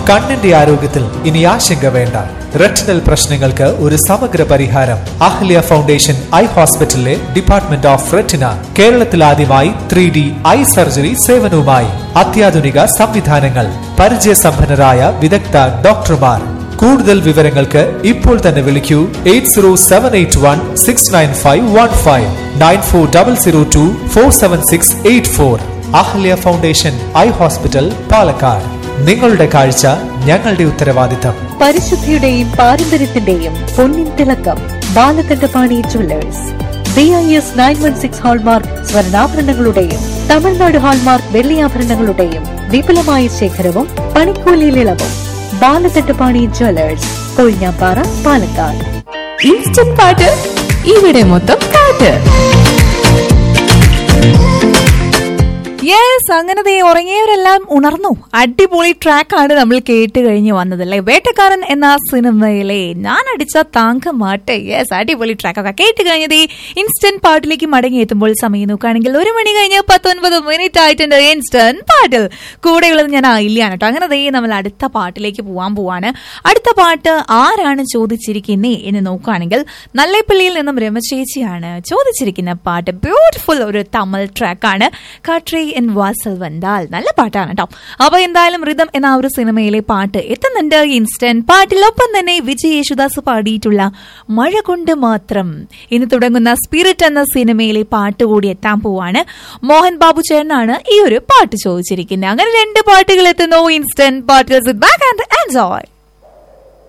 കണ്ണിന്റെ ആരോഗ്യത്തിൽ ഇനി ആശങ്ക വേണ്ട റെറ്റിനൽ പ്രശ്നങ്ങൾക്ക് ഒരു സമഗ്ര പരിഹാരം അഹ്ലിയ ഫൗണ്ടേഷൻ ഐ ഹോസ്പിറ്റലിലെ ഡിപ്പാർട്ട്മെന്റ് ഓഫ് റെറ്റിന കേരളത്തിൽ ആദ്യമായി ത്രീ ഡി ഐ സർജറി സേവനവുമായി അത്യാധുനിക സംവിധാനങ്ങൾ പരിചയസമ്പന്നരായ വിദഗ്ധ ഡോക്ടർമാർ കൂടുതൽ വിവരങ്ങൾക്ക് ഇപ്പോൾ തന്നെ വിളിക്കൂ eight zero seven eight one six nine five one five nine four double zero two four seven six eight four Ahalia foundation eye hospital Palakkad നിങ്ങളുടെ കാഴ്ച ഞങ്ങളുടെ ഉത്തരവാദിത്തം പരിശുദ്ധിയുടെയും പാരമ്പര്യത്തിന്റെയും പൊന്നിൻ തിളക്കം Balakandapani jewellers B I S nine one six hallmark സ്വർണ്ണാഭരണങ്ങളുടെയും Tamil Nadu hallmark വെള്ളിയാഭരണങ്ങളുടെയും വിപുലമായ ശേഖരവും പണിക്കൂലിയിൽ ഇളവും ബാലകണ്ഠപാണി ജ്വല്ലേഴ്സ് കൊഴിഞ്ഞാപ്പാറ പാലക്കാട് ഇൻസ്റ്റന്റ് പാട്ട് ഇവിടെ മൊത്തം പാട്ട് യെസ് അങ്ങനെ ദേ ഉറങ്ങിയവരെല്ലാം ഉണർന്നു അടിപൊളി ട്രാക്കാണ് നമ്മൾ കേട്ട് കഴിഞ്ഞ് വന്നതല്ലേ വേട്ടക്കാരൻ എന്ന സിനിമയിലെ ഞാൻ അടിച്ച താങ്ക മാട്ടെ യെസ് അടിപൊളി ട്രാക്കൊക്കെ കേട്ട് കഴിഞ്ഞത് ഇൻസ്റ്റന്റ് പാട്ടിലേക്ക് മടങ്ങി എത്തുമ്പോൾ സമയം നോക്കുകയാണെങ്കിൽ ഒരു മണി കഴിഞ്ഞ് പത്തൊൻപത് മിനിറ്റ് ആയിട്ടുണ്ട് ഇൻസ്റ്റന്റ് പാട്ടിൽ കൂടെയുള്ളത് ഞാൻ ഇല്ലയാണ് കേട്ടോ അങ്ങനെ ദേ നമ്മൾ അടുത്ത പാട്ടിലേക്ക് പോവാൻ പോവാണ് അടുത്ത പാട്ട് ആരാണ് ചോദിച്ചിരിക്കുന്നേ എന്ന് നോക്കുകയാണെങ്കിൽ നല്ലേപ്പള്ളിയിൽ നിന്നും രമചേച്ചിയാണ് ചോദിച്ചിരിക്കുന്ന പാട്ട് ബ്യൂട്ടിഫുൾ ഒരു തമിഴ് ട്രാക്കാണ് കാട്രി എൻ വാസൽ വന്താൽ നല്ല പാട്ടാണ് കേട്ടോ അപ്പൊ എന്തായാലും റിതം എന്ന ആ ഒരു സിനിമയിലെ പാട്ട് എത്തുന്നുണ്ട് ഇൻസ്റ്റന്റ് പാട്ടിലൊപ്പം തന്നെ വിജയ് യേശുദാസ് പാടിയിട്ടുള്ള മഴ കൊണ്ട് മാത്രം ഇന്ന് തുടങ്ങുന്ന സ്പിരിറ്റ് എന്ന സിനിമയിലെ പാട്ട് കൂടി എത്താൻ പോവാണ് മോഹൻ ബാബു ചേട്ടനാണ് ഈ ഒരു പാട്ട് ചോദിച്ചിരിക്കുന്നത് അങ്ങനെ രണ്ട് പാട്ടുകൾ എത്തുന്നു ഇൻസ്റ്റന്റ് പാട്ടുകൾ ബാക്ക് ആൻഡ് എൻജോയ്